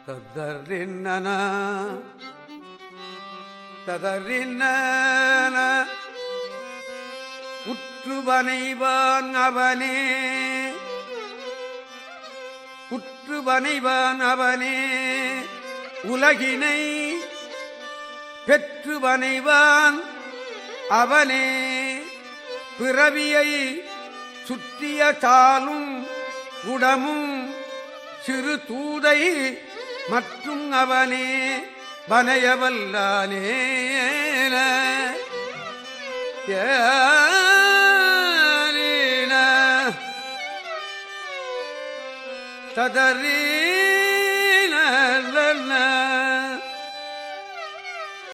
ததறின்னன ததறின்ன உற்றுவனைவான் அவனே உற்றுவனைவான் அவனே உலகினை பெற்றுவனைவான் அவனே பிறவியை சுற்றிய சாலும் உடமும் சிறு தூதை மற்றும் அவனே வனையவல்லானே ததறி